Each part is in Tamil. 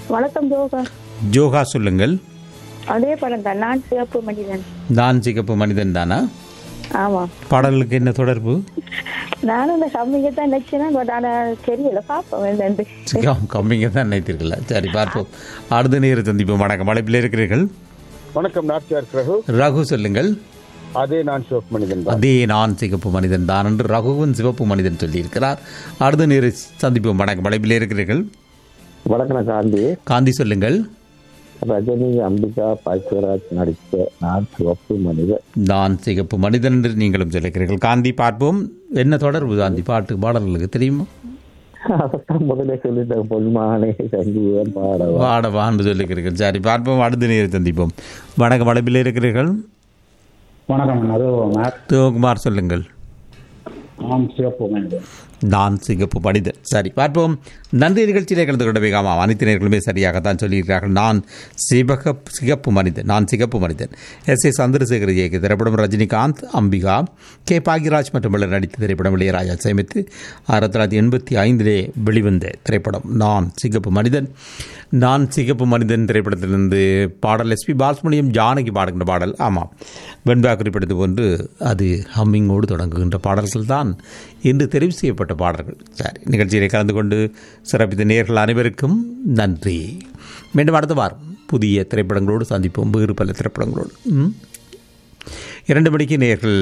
வணக்கம் ஜோகா ஜோகா சொல்லுங்கள் அதே படம் தான் நான் சிவப்பு மனிதன் நான் சிகப்பு மனிதன் தானா ஆமா பாடலுக்கு என்ன தொடர்பு நானும் இந்த கம்மிங்க தான் நினைச்சேன் பட் ஆனா தெரியல பாப்போம் என்னன்னு சிகம் கம்மிங்க தான் நினைத்தீர்களா சரி பார்ப்போம் அடுத்த நேரம் சந்திப்போம் வணக்கம் அழைப்பில் இருக்கிறீர்கள் வணக்கம் நாச்சியார் ரகு ரகு சொல்லுங்கள் அதே நான் சிவப்பு மனிதன் தான் அதே நான் சிகப்பு மனிதன் தான் என்று ரகுவும் சிவப்பு மனிதன் சொல்லியிருக்கிறார் அடுத்த நேர சந்திப்போம் வணக்கம் அழைப்பில் இருக்கிறீர்கள் வணக்கம் காந்தி காந்தி சொல்லுங்கள் ரஜினி அம்பிகா பாக்கியராஜ் நடித்த நான் சிவப்பு மனிதன் நான் சிகப்பு மனிதன் என்று நீங்களும் சொல்லியிருக்கிறீர்கள் காந்தி பார்ப்போம் என்ன தொடர்பு காந்தி பாட்டு பாடல்களுக்கு தெரியுமா அதைத்தான் முதல்ல சொல்லிட்டேன் பொன்மானே சங்கீதம் பாடவா பாடவா என்று சொல்லியிருக்கிறீர்கள் சரி பார்ப்போம் அடுத்த நேர சந்திப்போம் வணக்கம் அழைப்பில் இருக்கிறீர்கள் வணக்கம் அது மேத் சிவகுமார் சொல்லுங்கள் நான் சிவப்பு மனிதன் நான் சிகப்பு மனிதன் சரி பார்ப்போம் நன்றி நிகழ்ச்சியிலே கலந்து கொண்ட வேகாமாம் அனைத்து நேர்களுமே சரியாகத்தான் சொல்லியிருக்கிறார்கள் நான் சிவக சிகப்பு மனிதன் நான் சிகப்பு மனிதன் எஸ் ஏ சந்திரசேகர் இயக்கிய திரைப்படம் ரஜினிகாந்த் அம்பிகா கே பாக்யராஜ் மற்றும் பலர் நடித்த திரைப்படம் இளையராஜா சேமித்து ஆயிரத்தி தொள்ளாயிரத்தி எண்பத்தி ஐந்திலே வெளிவந்த திரைப்படம் நான் சிகப்பு மனிதன் நான் சிகப்பு மனிதன் திரைப்படத்திலிருந்து பாடல் எஸ்பி பாலசுமணியம் ஜானகி பாடுகின்ற பாடல் ஆமாம் வெண்பா குறிப்பிட்டது போன்று அது ஹம்மிங்கோடு தொடங்குகின்ற பாடல்கள் தான் இன்று தெரிவு செய்யப்பட்ட பாடல்கள் சரி நிகழ்ச்சியிலே கலந்து கொண்டு சிறப்பித்த நேர்கள் அனைவருக்கும் நன்றி மீண்டும் அடுத்த வாரம் புதிய திரைப்படங்களோடு சந்திப்போம் வேறு பல திரைப்படங்களோடு ம்? இரண்டு மணிக்கு நேர்கள்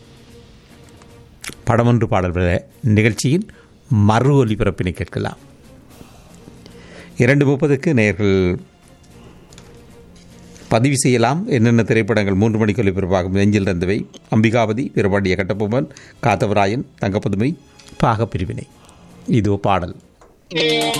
படமொன்று பாடல் விழா நிகழ்ச்சியின் மறு ஒலிபரப்பினை கேட்கலாம் இரண்டு முப்பதுக்கு நேர்கள் பதிவு செய்யலாம் என்னென்ன திரைப்படங்கள் மூன்று மணிக்கு ஒலிபரப்பாகும் நெஞ்சில் இருந்தவை அம்பிகாவதி வீரபாண்டிய கட்டபொம்மன் காத்தவராயன் தங்கப்பதுமை பாகப்பிரிவினை இதோ பாடல்